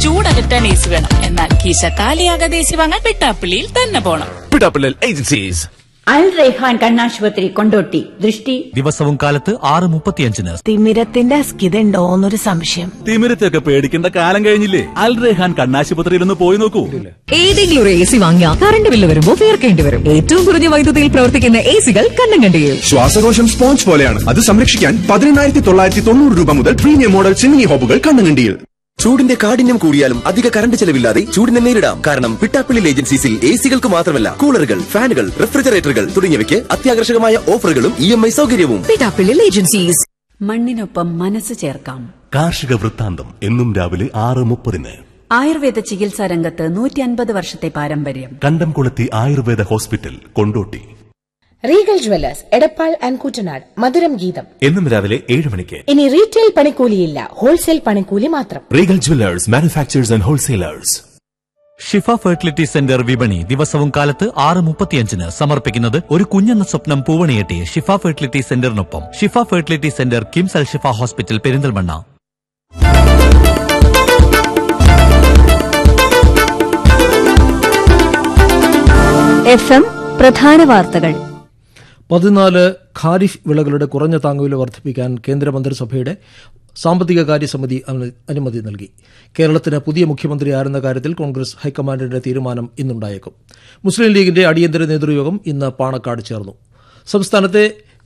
ചൂടകറ്റാൻ AC വേണം എന്നാൽ കീശ കാലിയാകാതെ AC വാങ്ങാൻ വെട്ടാപ്പള്ളിയിൽ തന്നെ പോണം പിടാപ്പിള്ളൽ ഏജൻസീസ് അൽ റൈഹാൻ കണ്ണാശുപത്രി കൊണ്ടോട്ടി ദൃഷ്ടി ദിവസവും കാലത്ത് ആറ് മുപ്പത്തിയഞ്ചിന് തിമിരത്തിന്റെ അസ്കിതണ്ടോന്നൊരു സംശയം തിമിരത്തൊക്കെ പേടിക്കേണ്ട കാലം കഴിഞ്ഞില്ലേ അൽ റെഹാൻ കണ്ണാശുപത്രിയിൽ ഒന്ന് പോയി നോക്കൂ ഏതെങ്കിലും ഒരു എ സി വാങ്ങിയാൽ കറണ്ട് ബില്ല് വരുമ്പോൾ തീർക്കേണ്ടി വരും ഏറ്റവും കുറഞ്ഞ വൈദ്യുതിയിൽ പ്രവർത്തിക്കുന്ന എ സികൾ കണ്ണങ്കണ്ടിയിൽ ശ്വാസകോശം സ്പോഞ്ച് പോലെയാണ് അത് സംരക്ഷിക്കാൻ പതിനെണ്ണായിരത്തി തൊള്ളായിരത്തി തൊണ്ണൂറ് രൂപ മുതൽ പ്രീമിയം മോഡൽ ചിമ്മിനി ഹോബുകൾ കണ്ണങ്കണ്ടിയിൽ ചൂടിന്റെ കാഠിന്യം കൂടിയാലും അധിക കറണ്ട് ചെലവില്ലാതെ ചൂടിനെ നേരിടാം കാരണം പിട്ടാപ്പിള്ളി ഏജൻസീസിൽ എ സികൾക്ക് മാത്രമല്ല കൂളറുകൾ ഫാനുകൾ റെഫ്രിജറേറ്ററുകൾ തുടങ്ങിയവയ്ക്ക് അത്യാകർഷകമായ ഓഫറുകളും ഇ എം ഐ സൗകര്യവും പിടാപ്പിള്ളിൽ ഏജൻസീസ് മണ്ണിനൊപ്പം മനസ്സ് ചേർക്കാം കാർഷിക വൃത്താന്തം എന്നും രാവിലെ ആറ് മുപ്പതിന് ആയുർവേദ ചികിത്സാ രംഗത്ത് നൂറ്റി അൻപത് വർഷത്തെ പാരമ്പര്യം Kandamkulathy Ayurveda hospital Kondotty Regal jewellers Edappal and Kuttanad Madhuram Geetham എന്നും രാവിലെ ഏഴ് മണിക്ക് ഇനി റീറ്റെയിൽ പണിക്കൂലിയില്ല ഹോൾസെയിൽ പണിക്കൂലി മാത്രം Regal jewellers manufacturers and wholesalers Shifa fertility centre വിപണി ദിവസവും കാലത്ത് ആറ് മുപ്പത്തിയഞ്ചിന് സമർപ്പിക്കുന്നത് ഒരു കുഞ്ഞെന്ന സ്വപ്നം പൂവണിയെട്ടി ഷിഫ ഫെർട്ടിലിറ്റി സെന്ററിനൊപ്പം Shifa fertility centre KIMS Al Shifa hospital Perinthalmanna F M പ്രധാന വാർത്തകൾ പതിനാല് ഖാരിഫ് വിളകളുടെ കുറഞ്ഞ താങ്ങുവില വർദ്ധിപ്പിക്കാൻ കേന്ദ്രമന്ത്രിസഭയുടെ സാമ്പത്തിക കാര്യസമിതി അനു- അനുമതി നൽകി കേരളത്തിന് പുതിയ മുഖ്യമന്ത്രി ആരെന്ന കാര്യത്തിൽ കോൺഗ്രസ് ഹൈക്കമാൻഡിന്റെ തീരുമാനം ഇന്നുണ്ടായേക്കും മുസ്ലിം ലീഗിന്റെ അടിയന്തര നേതൃയോഗം ഇന്ന് പാണക്കാട് ചേർന്നു സംസ്ഥാനത്തെ